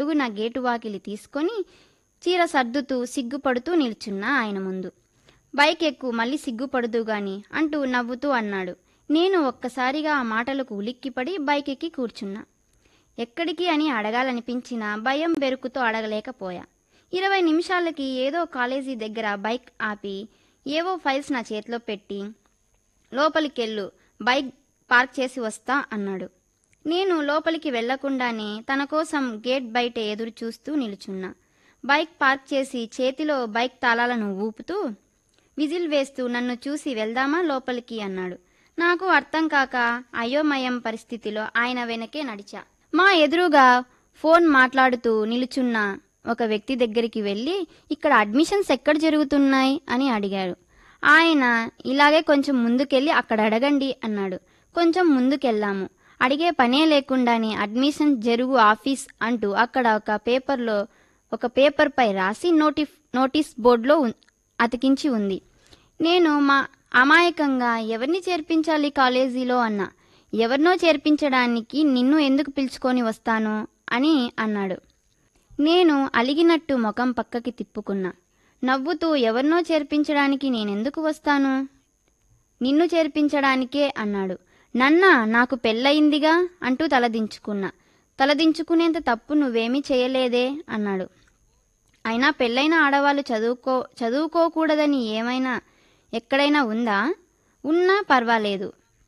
పరుగున గేటు వాకిలి తీసుకొని చీర సర్దుతూ సిగ్గుపడుతూ నిల్చున్నా ఆయన ముందు బైక్ ఎక్కు మళ్ళీ సిగ్గుపడదు గాని అంటూ నవ్వుతూ అన్నాడు నేను ఒక్కసారిగా ఆ మాటలకు ఉలిక్కిపడి బైక్ ఎక్కి కూర్చున్నా ఎక్కడికి అని అడగాలనిపించినా భయం బెరుకుతో అడగలేకపోయా ఇరవై నిమిషాలకి ఏదో కాలేజీ దగ్గర బైక్ ఆపి ఏవో ఫైల్స్ నా చేతిలో పెట్టి లోపలికెళ్ళు బైక్ పార్క్ చేసి వస్తా అన్నాడు నేను లోపలికి వెళ్లకుండానే తన కోసం గేట్ బయట ఎదురు చూస్తూ నిలుచున్నా బైక్ పార్క్ చేసి చేతిలో బైక్ తాళాలను ఊపుతూ విజిల్ వేస్తూ నన్ను చూసి వెళ్దామా లోపలికి అన్నాడు నాకు అర్థం కాక అయోమయం పరిస్థితిలో ఆయన వెనకే నడిచా మా ఎదురుగా ఫోన్ మాట్లాడుతూ నిలుచున్న ఒక వ్యక్తి దగ్గరికి వెళ్ళి ఇక్కడ అడ్మిషన్స్ ఎక్కడ జరుగుతున్నాయి అని అడిగాడు ఆయన ఇలాగే కొంచెం ముందుకెళ్ళి అక్కడ అడగండి అన్నాడు కొంచెం ముందుకెళ్ళాము అడిగే పనే లేకుండానే అడ్మిషన్ జరుగు ఆఫీస్ అంటూ అక్కడ ఒక పేపర్లో ఒక పేపర్పై రాసి నోటి నోటీస్ బోర్డులో ఉన్- అతికించి ఉంది నేను మా అమాయకంగా ఎవరిని చేర్పించాలి కాలేజీలో అన్నా ఎవరినో చేర్పించడానికి నిన్ను ఎందుకు పిలుచుకొని వస్తాను అని అన్నాడు నేను అలిగినట్టు ముఖం పక్కకి తిప్పుకున్నా నవ్వుతూ ఎవరినో చేర్పించడానికి నేనెందుకు వస్తాను నిన్ను చేర్పించడానికే అన్నాడు నన్న నాకు పెళ్ళయిందిగా అంటూ తలదించుకున్నా తలదించుకునేంత తప్పు నువ్వేమీ చేయలేదే అన్నాడు అయినా పెళ్ళైన ఆడవాళ్ళు చదువుకో చదువుకోకూడదని ఏమైనా ఎక్కడైనా ఉందా ఉన్నా పర్వాలేదు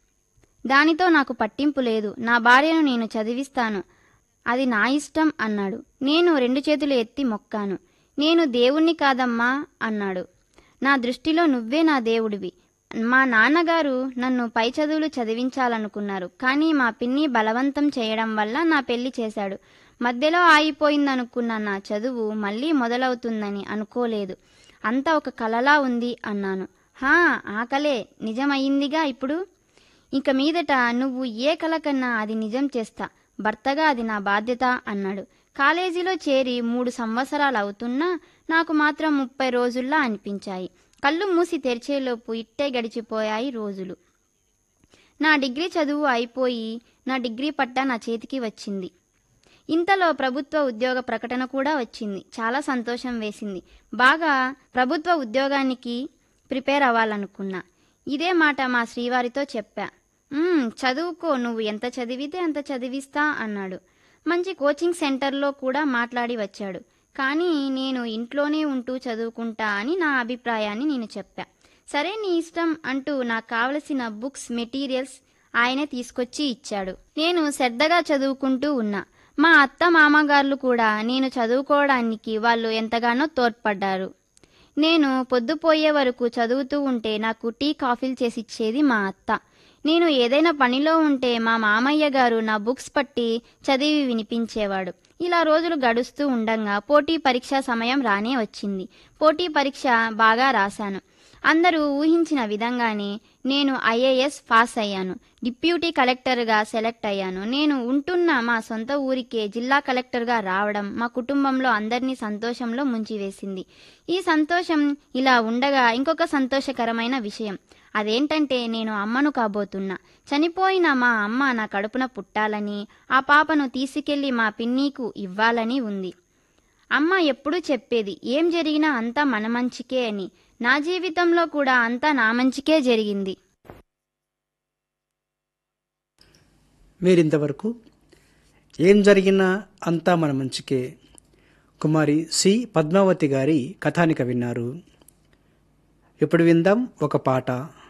దానితో నాకు పట్టింపు లేదు నా భార్యను నేను చదివిస్తాను అది నా ఇష్టం అన్నాడు నేను రెండు చేతులు ఎత్తి మొక్కాను నేను దేవుణ్ణి కాదమ్మా అన్నాడు నా దృష్టిలో నువ్వే నా దేవుడివి మా నాన్నగారు నన్ను పై చదువులు చదివించాలనుకున్నారు కానీ మా పిన్ని బలవంతం చేయడం వల్ల నా పెళ్లి చేశాడు మధ్యలో ఆగిపోయిందనుకున్న నా చదువు మళ్ళీ మొదలవుతుందని అనుకోలేదు అంతా ఒక కలలా ఉంది అన్నాను హా ఆ కలే నిజమయ్యిందిగా ఇప్పుడు ఇక మీదట నువ్వు ఏ కల కన్నా అది నిజం చేస్తా భర్తగా అది నా బాధ్యత అన్నాడు కాలేజీలో చేరి మూడు సంవత్సరాలు అవుతున్నా నాకు మాత్రం ముప్పై రోజుల్లా అనిపించాయి కళ్ళు మూసి తెరిచేలోపు ఇట్టే గడిచిపోయాయి రోజులు నా డిగ్రీ చదువు అయిపోయి నా డిగ్రీ పట్టా నా చేతికి వచ్చింది ఇంతలో ప్రభుత్వ ఉద్యోగ ప్రకటన కూడా వచ్చింది చాలా సంతోషం వేసింది బాగా ప్రభుత్వ ఉద్యోగానికి ప్రిపేర్ అవ్వాలనుకున్నా ఇదే మాట మా శ్రీవారితో చెప్పా "మ్మ్, చదువుకో నువ్వు ఎంత చదివితే అంత చదివిస్తా అన్నాడు మంచి కోచింగ్ సెంటర్లో కూడా మాట్లాడి వచ్చాడు కానీ నేను ఇంట్లోనే ఉంటూ చదువుకుంటా అని నా అభిప్రాయాన్ని నేను చెప్పా సరే నీ ఇష్టం అంటూ నాకు కావలసిన బుక్స్ మెటీరియల్స్ ఆయనే తీసుకొచ్చి ఇచ్చాడు నేను శ్రద్ధగా చదువుకుంటూ ఉన్నా మా అత్త మామగారులు కూడా నేను చదువుకోవడానికి వాళ్ళు ఎంతగానో తోడ్పడ్డారు నేను పొద్దుపోయే వరకు చదువుతూ ఉంటే నాకు టీ కాఫీలు చేసిచ్చేది మా అత్త నేను ఏదైనా పనిలో ఉంటే మా మామయ్య గారు నా బుక్స్ పట్టి చదివి వినిపించేవాడు ఇలా రోజులు గడుస్తూ ఉండంగా పోటీ పరీక్ష సమయం రానే వచ్చింది పోటీ పరీక్ష బాగా రాశాను అందరూ ఊహించిన విధంగానే నేను ఐఏఎస్ పాస్ అయ్యాను డిప్యూటీ కలెక్టర్గా సెలెక్ట్ అయ్యాను నేను ఉంటున్న మా సొంత ఊరికే జిల్లా కలెక్టర్గా రావడం మా కుటుంబంలో అందరినీ సంతోషంలో ముంచివేసింది ఈ సంతోషం ఇలా ఉండగా ఇంకొక సంతోషకరమైన విషయం అదేంటంటే నేను అమ్మను కాబోతున్నా చనిపోయిన మా అమ్మ నా కడుపున పుట్టాలని ఆ పాపను తీసుకెళ్లి మా పిన్నీకు ఇవ్వాలని ఉంది అమ్మ ఎప్పుడూ చెప్పేది ఏం జరిగినా అంతా మన మంచికే అని నా జీవితంలో కూడా అంతా నా మంచికే జరిగింది మీరింతవరకు ఏం జరిగినా అంతా మన మంచికే కుమారి సి పద్మావతి గారి కథానిక విన్నారు ఇప్పుడు విందాం ఒక పాట